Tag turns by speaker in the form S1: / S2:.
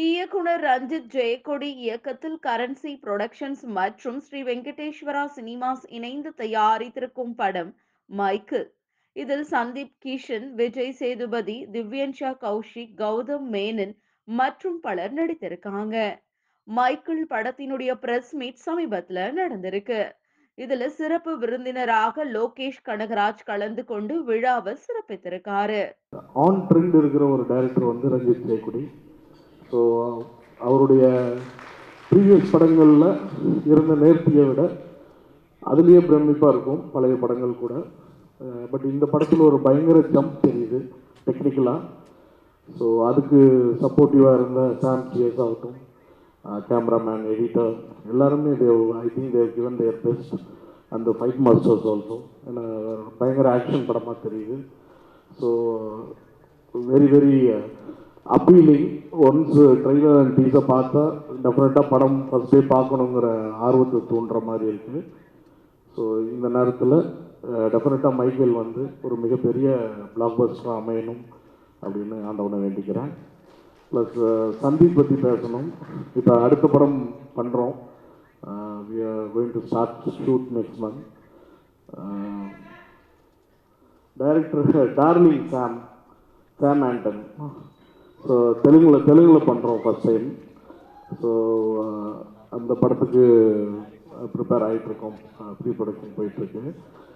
S1: இயக்குனர் ரஞ்சித் ஜெயக்கொடி இயக்கத்தில் currency productions மற்றும் ஸ்ரீ வெங்கடேஸ்வரா சினிமாஸ் இணைந்து தயாரித்திருக்கும் படம் மைக்கேல் இதில் சந்தீப் கிஷன் விஜய் சேதுபதி திவ்யன்ஷா கௌஷிக் கௌதம் மேனன் மற்றும் பலர் நடித்திருக்காங்க மைக்கேல் படத்தினுடைய பிரஸ் மீட் சமீபத்துல நடந்திருக்கு இதுல சிறப்பு விருந்தினராக லோகேஷ் கனகராஜ் கலந்து கொண்டு விழாவை சிறப்பித்திருக்காரு
S2: ஆன் ட்ரெண்ட் இருக்கிற ஒரு டைரக்டர் வந்து ரஞ்சித் ஜெயக்குடி ஸோ அவருடைய ப்ரீவியஸ் படங்களில் இருந்த நேர்த்தியை விட அதுலேயே பிரமிப்பாக இருக்கும் பழைய படங்கள் கூட பட் இந்த படத்தில் ஒரு பயங்கர ஜம்ப் தெரியுது டெக்னிக்கலாக ஸோ அதுக்கு சப்போர்ட்டிவாக இருந்த சாம் சிஎஸ் ஆகட்டும் கேமராமேன் எடிட்டர் எல்லாருமே they've I think they've given their best அந்த ஃபைட் மாஸ்டர்ஸ் ஆல்சோ ஏன்னா பயங்கர ஆக்ஷன் படமாக தெரியுது so very very appealing once trailer and டீஸை பார்த்தா டெஃபினட்டாக படம் ஃபஸ்ட் டே பார்க்கணுங்கிற ஆர்வத்தை தூண்டுற மாதிரி இருக்குது ஸோ இந்த நேரத்தில் டெஃபினட்டாக மைக்கேல் வந்து ஒரு மிகப்பெரிய பிளாக் பஸ்டராக அமையணும் அப்படின்னு ஆண்டவனை வேண்டிக்கிறேன் ப்ளஸ் சந்தீப் பற்றி பேசணும் இப்போ அடுத்த படம் பண்ணுறோம் we are going to start shoot next month director darling Sam Sam Anton so தெலுங்கில் தெலுங்கில் பண்ணுறோம் ஃபஸ்ட் டைம் ஸோ அந்த படத்துக்கு ப்ரிப்பேர் ஆகிட்டுருக்கோம் ப்ரீ ப்ரொடக்ஷன் போயிட்டுருக்கு